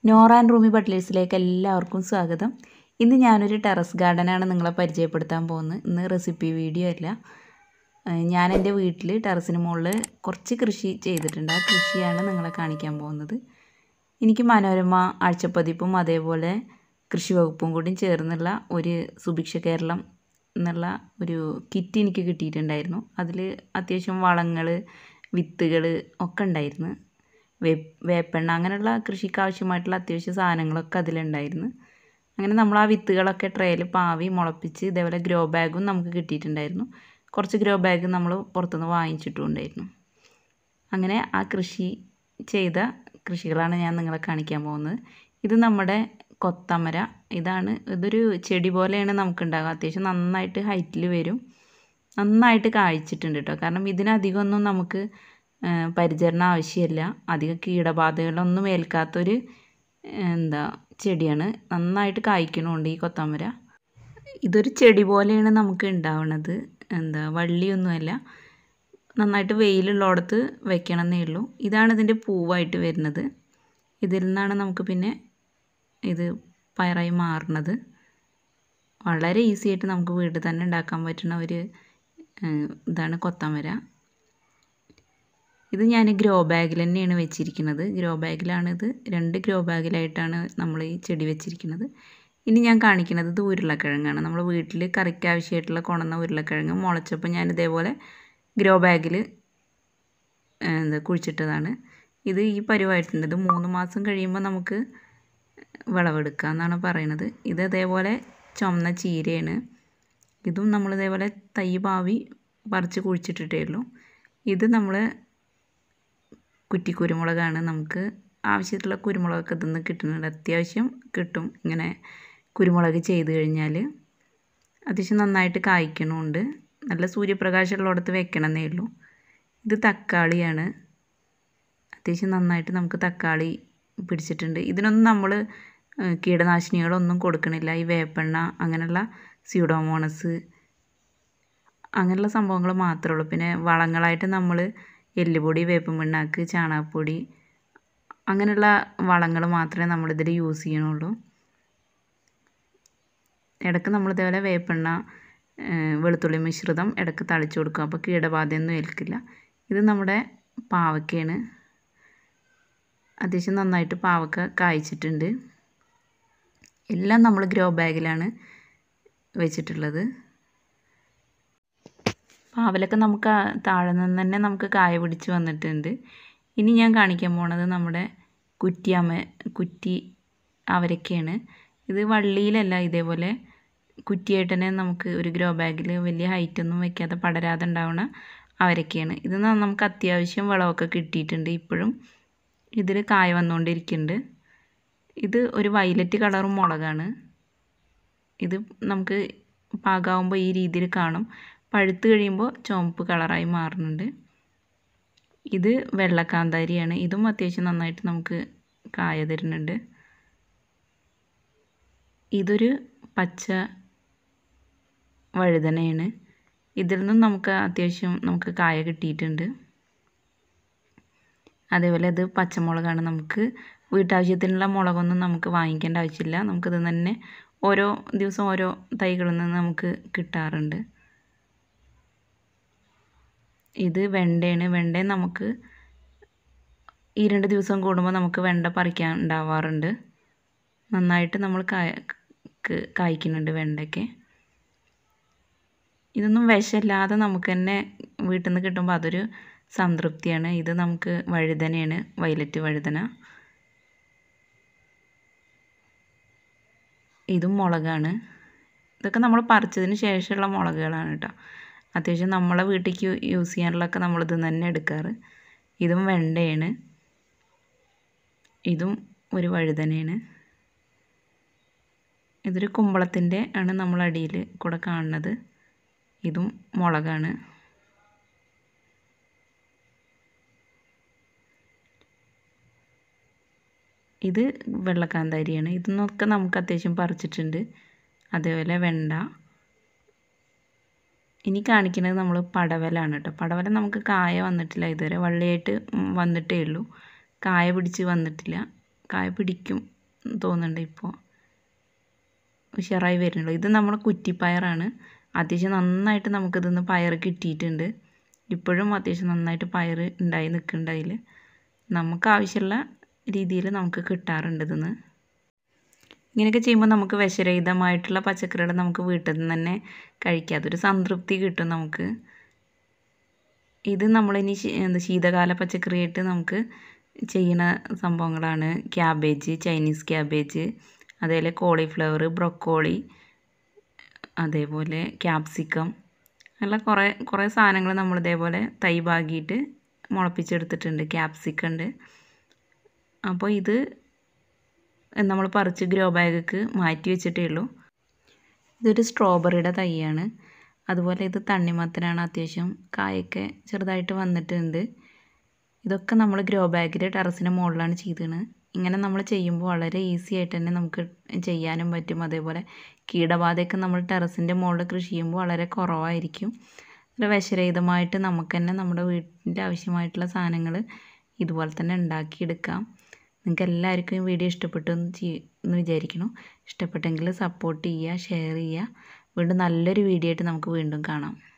Nora and റൂമി ബട്ട്ലേഴ്സിലേക്ക് എല്ലാവർക്കും സ്വാഗതം ഇന്ന് ഞാനൊരു ടെറസ് ഗാർഡനാണ് നിങ്ങളെ പരിചയപ്പെടുത്താൻ പോകുന്നത് ഇന്ന് റെസിപ്പി വീഡിയോ അല്ല ഏഹ് ഞാൻ എൻ്റെ വീട്ടിൽ ടെറസിന് മുകളിൽ കുറച്ച് കൃഷി ചെയ്തിട്ടുണ്ട് ആ കൃഷിയാണ് നിങ്ങളെ കാണിക്കാൻ പോകുന്നത് എനിക്ക് മനോരമ ആഴ്ചപ്പതിപ്പും അതേപോലെ കൃഷി വകുപ്പും കൂടി ചേർന്നുള്ള ഒരു സുഭിക്ഷ കേരളം എന്നുള്ള ഒരു കിറ്റ് എനിക്ക് കിട്ടിയിട്ടുണ്ടായിരുന്നു അതിൽ അത്യാവശ്യം വളങ്ങൾ വിത്തുകൾ ഒക്കെ ഉണ്ടായിരുന്നു വേ വേപ്പെണ്ണ അങ്ങനെയുള്ള കൃഷിക്ക് ആവശ്യമായിട്ടുള്ള അത്യാവശ്യ സാധനങ്ങളൊക്കെ അതിലുണ്ടായിരുന്നു അങ്ങനെ നമ്മൾ ആ വിത്തുകളൊക്കെ ട്രേയിൽ പാവി മുളപ്പിച്ച് ഇതേപോലെ ഗ്രോ ബാഗും നമുക്ക് കിട്ടിയിട്ടുണ്ടായിരുന്നു കുറച്ച് ഗ്രോ ബാഗ് നമ്മൾ പുറത്തുനിന്ന് വാങ്ങിച്ചിട്ടുണ്ടായിരുന്നു അങ്ങനെ ആ കൃഷി ചെയ്ത കൃഷികളാണ് ഞാൻ നിങ്ങളെ കാണിക്കാൻ പോകുന്നത് ഇത് നമ്മുടെ കൊത്തമര ഇതാണ് ഇതൊരു ചെടി പോലെയാണ് നമുക്കുണ്ടാകുക അത്യാവശ്യം നന്നായിട്ട് ഹൈറ്റിൽ വരും നന്നായിട്ട് കായ്ച്ചിട്ടുണ്ട് കേട്ടോ കാരണം ഇതിനധികമൊന്നും നമുക്ക് പരിചരണം ആവശ്യമില്ല അധികം കീടബാധകളൊന്നും ഏൽക്കാത്തൊരു എന്താ ചെടിയാണ് നന്നായിട്ട് കായ്ക്കണമുണ്ട് ഈ കൊത്തമര ഇതൊരു ചെടി പോലെയാണ് നമുക്ക് ഉണ്ടാവുന്നത് എന്താ വള്ളിയൊന്നുമല്ല നന്നായിട്ട് വെയിലുള്ളിടത്ത് വെക്കണമെന്നേ ഉള്ളൂ ഇതാണ് ഇതിൻ്റെ പൂവായിട്ട് വരുന്നത് ഇതിൽ നിന്നാണ് നമുക്ക് പിന്നെ ഇത് പയറായി മാറുന്നത് വളരെ ഈസി ആയിട്ട് നമുക്ക് വീട്ടിൽ തന്നെ ഉണ്ടാക്കാൻ പറ്റുന്ന ഒരു ഇതാണ് കൊത്തമര ഇത് ഞാൻ ഗ്രോ ബാഗിൽ തന്നെയാണ് വെച്ചിരിക്കുന്നത് ഗ്രോ ബാഗിലാണ് ഇത് രണ്ട് ഗ്രോ ബാഗിലായിട്ടാണ് നമ്മൾ ഈ ചെടി വെച്ചിരിക്കുന്നത് ഇനി ഞാൻ കാണിക്കുന്നത് ഇത് ഉരുളക്കിഴങ്ങാണ് നമ്മൾ വീട്ടിൽ കറിക്ക് ആവശ്യമായിട്ടുള്ള കൊണ്ടുവന്ന ഉരുളക്കിഴങ്ങ് മുളച്ചപ്പോൾ ഞാൻ ഇതേപോലെ ഗ്രോ ബാഗിൽ എന്താ കുഴിച്ചിട്ടതാണ് ഇത് ഈ പരുവായിട്ടുണ്ട് ഇത് മൂന്ന് മാസം കഴിയുമ്പോൾ നമുക്ക് വിളവെടുക്കുക എന്നാണ് പറയുന്നത് ഇത് അതേപോലെ ചുമന്ന ചീരയാണ് ഇതും നമ്മൾ ഇതേപോലെ തൈ പാവി പറിച്ച് കുഴിച്ചിട്ടിട്ടേ ഉള്ളൂ ഇത് നമ്മൾ കുറ്റി കുരുമുളകാണ് നമുക്ക് ആവശ്യത്തിലുള്ള കുരുമുളകൊക്കെ ഇതിന്ന് കിട്ടുന്നുണ്ട് അത്യാവശ്യം കിട്ടും ഇങ്ങനെ കുരുമുളക് ചെയ്ത് കഴിഞ്ഞാൽ അത്യാവശ്യം നന്നായിട്ട് കായ്ക്കണമുണ്ട് നല്ല സൂര്യപ്രകാശമുള്ളിടത്ത് വെക്കണമെന്നേ ഉള്ളൂ ഇത് തക്കാളിയാണ് അത്യാവശ്യം നന്നായിട്ട് നമുക്ക് തക്കാളി പിടിച്ചിട്ടുണ്ട് ഇതിനൊന്നും നമ്മൾ കീടനാശിനികളൊന്നും കൊടുക്കണില്ല ഈ വേപ്പെണ്ണ അങ്ങനെയുള്ള സ്യൂഡോമോണസ് അങ്ങനെയുള്ള സംഭവങ്ങൾ മാത്രമേ ഉള്ളൂ പിന്നെ വളങ്ങളായിട്ട് നമ്മൾ എല്ലുപൊടി വേപ്പൻ പിണ്ണാക്ക് ചാണകപ്പൊടി അങ്ങനെയുള്ള വളങ്ങൾ മാത്രമേ നമ്മളിതിൽ യൂസ് ചെയ്യണുള്ളൂ ഇടയ്ക്ക് നമ്മൾ ഇതേപോലെ വേപ്പെണ്ണ വെളുത്തുള്ളി മിശ്രിതം ഇടയ്ക്ക് തളിച്ചു കൊടുക്കും അപ്പോൾ കീടബാധയൊന്നും ഏൽക്കില്ല ഇത് നമ്മുടെ പാവക്കയാണ് അത്യാവശ്യം നന്നായിട്ട് പാവക്ക കായ്ച്ചിട്ടുണ്ട് എല്ലാം നമ്മൾ ഗ്രോ ബാഗിലാണ് വെച്ചിട്ടുള്ളത് പാവലൊക്കെ നമുക്ക് താഴെ നിന്ന് തന്നെ നമുക്ക് കായ പിടിച്ച് വന്നിട്ടുണ്ട് ഇനി ഞാൻ കാണിക്കാൻ പോണത് നമ്മുടെ കുറ്റിയാമ കുറ്റി അവരൊക്കെയാണ് ഇത് വള്ളിയിലല്ല ഇതേപോലെ കുറ്റിയായിട്ട് തന്നെ നമുക്ക് ഒരു ഗ്രോ ബാഗിൽ വലിയ ഹൈറ്റൊന്നും വെക്കാതെ പടരാതെ ഉണ്ടാവുന്ന അവരൊക്കെയാണ് ഇത് നമുക്ക് അത്യാവശ്യം വളമൊക്കെ കിട്ടിയിട്ടുണ്ട് ഇപ്പോഴും ഇതിൽ കായ വന്നുകൊണ്ടിരിക്കുന്നുണ്ട് ഇത് ഒരു വയലറ്റ് കളർ മുളകാണ് ഇത് നമുക്ക് പാകാവുമ്പോൾ ഈ രീതിയിൽ കാണും പഴുത്ത് കഴിയുമ്പോൾ ചുവപ്പ് കളറായി മാറുന്നുണ്ട് ഇത് വെള്ളക്കാന്താരിയാണ് ഇതും അത്യാവശ്യം നന്നായിട്ട് നമുക്ക് കായ തരുന്നുണ്ട് ഇതൊരു പച്ച വഴുതനയാണ് ഇതിൽ നിന്നും നമുക്ക് അത്യാവശ്യം നമുക്ക് കായ കിട്ടിയിട്ടുണ്ട് അതേപോലെ ഇത് പച്ചമുളകാണ് നമുക്ക് വീട്ടാവശ്യത്തിനുള്ള മുളകൊന്നും നമുക്ക് വാങ്ങിക്കേണ്ട ആവശ്യമില്ല നമുക്കിത് തന്നെ ഓരോ ദിവസം ഓരോ തൈകളിൽ നിന്ന് നമുക്ക് കിട്ടാറുണ്ട് ഇത് വെണ്ടയാണ് വെണ്ട നമുക്ക് ഈ രണ്ട് ദിവസം കൂടുമ്പോൾ നമുക്ക് വെണ്ട പറിക്കാൻ ഉണ്ടാവാറുണ്ട് നന്നായിട്ട് നമ്മൾ കായ കായ്ക്കുന്നുണ്ട് വെണ്ടയ്ക്ക് ഇതൊന്നും വിഷമില്ലാതെ നമുക്ക് തന്നെ വീട്ടിൽ നിന്ന് കിട്ടുമ്പോൾ അതൊരു സംതൃപ്തിയാണ് ഇത് നമുക്ക് വഴുതനയാണ് വയലറ്റ് വഴുതന ഇതും മുളകാണ് ഇതൊക്കെ നമ്മൾ പറിച്ചതിന് ശേഷമുള്ള മുളകുകളാണ് കേട്ടോ അത്യാവശ്യം നമ്മളെ വീട്ടിലേക്ക് യൂസ് ചെയ്യാനുള്ളതൊക്കെ നമ്മളിത് തന്നെ എടുക്കാറ് ഇതും വെണ്ടയാണ് ഇതും ഒരു വഴുതനയാണ് ഇതൊരു കുമ്പളത്തിൻ്റെ ആണ് നമ്മൾ അടിയിൽ കൂടെ കാണുന്നത് ഇതും മുളകാണ് ഇത് വെള്ളക്കാന്താരിയാണ് ഇതൊന്നൊക്കെ നമുക്ക് അത്യാവശ്യം പറിച്ചിട്ടുണ്ട് അതേപോലെ വെണ്ട ഇനി കാണിക്കുന്നത് നമ്മൾ പടവലാണ് കേട്ടോ പടവല നമുക്ക് കായ വന്നിട്ടില്ല ഇതുവരെ വള്ളിയായിട്ട് വന്നിട്ടേ ഉള്ളൂ കായ പിടിച്ച് വന്നിട്ടില്ല കായ പിടിക്കും തോന്നുന്നുണ്ട് ഇപ്പോൾ ഉഷാറായി വരുന്നുള്ളൂ ഇത് നമ്മുടെ കുറ്റിപ്പയറാണ് അത്യാവശ്യം നന്നായിട്ട് നമുക്കിതിന്ന് പയർ കിട്ടിയിട്ടുണ്ട് ഇപ്പോഴും അത്യാവശ്യം നന്നായിട്ട് പയർ ഉണ്ടായി നിൽക്കുന്നുണ്ട് അതിൽ നമുക്ക് ആവശ്യമുള്ള രീതിയിൽ നമുക്ക് കിട്ടാറുണ്ട് ഇതിന്ന് ഇങ്ങനെയൊക്കെ ചെയ്യുമ്പോൾ നമുക്ക് വിഷരഹിതമായിട്ടുള്ള പച്ചക്കറികൾ നമുക്ക് വീട്ടിൽ നിന്ന് തന്നെ കഴിക്കാം അതൊരു സംതൃപ്തി കിട്ടും നമുക്ക് ഇത് നമ്മളിനി എന്താ ശീതകാല പച്ചക്കറിയായിട്ട് നമുക്ക് ചെയ്യുന്ന സംഭവങ്ങളാണ് ക്യാബേജ് ചൈനീസ് ക്യാബേജ് അതേപോലെ കോളിഫ്ലവർ ബ്രൊക്കോളി അതേപോലെ ക്യാപ്സിക്കം അങ്ങനെ കുറേ കുറേ സാധനങ്ങൾ നമ്മൾ ഇതേപോലെ തൈ പാകിയിട്ട് മുളപ്പിച്ചെടുത്തിട്ടുണ്ട് ക്യാപ്സിക്കം ഉണ്ട് അപ്പോൾ ഇത് നമ്മൾ പറിച്ച് ഗ്രോ ബാഗിക്ക് മാറ്റി വെച്ചിട്ടേ ഉള്ളൂ ഇതൊരു സ്ട്രോബെറിയുടെ തൈയാണ് അതുപോലെ ഇത് തണ്ണിമത്തനാണ് അത്യാവശ്യം കായൊക്കെ ചെറുതായിട്ട് വന്നിട്ടുണ്ട് ഇതൊക്കെ നമ്മൾ ഗ്രോ ബാഗിൽ ടെറസിന് മുകളിലാണ് ചെയ്തത് ഇങ്ങനെ നമ്മൾ ചെയ്യുമ്പോൾ വളരെ ഈസി ആയിട്ട് തന്നെ നമുക്ക് ചെയ്യാനും പറ്റും അതേപോലെ കീടബാധയൊക്കെ നമ്മൾ ടെറസിൻ്റെ മുകളിൽ കൃഷി ചെയ്യുമ്പോൾ വളരെ കുറവായിരിക്കും ഒരു വിഷരഹിതമായിട്ട് നമുക്ക് തന്നെ നമ്മുടെ വീട്ടിൻ്റെ ആവശ്യമായിട്ടുള്ള സാധനങ്ങൾ ഇതുപോലെ തന്നെ ഉണ്ടാക്കിയെടുക്കാം നിങ്ങൾക്ക് എല്ലാവർക്കും ഈ വീഡിയോ ഇഷ്ടപ്പെട്ടു എന്ന് ചെയ് എന്ന് വിചാരിക്കണം ഇഷ്ടപ്പെട്ടെങ്കിൽ സപ്പോർട്ട് ചെയ്യുക ഷെയർ ചെയ്യുക വീണ്ടും നല്ലൊരു വീഡിയോ ആയിട്ട് നമുക്ക് വീണ്ടും കാണാം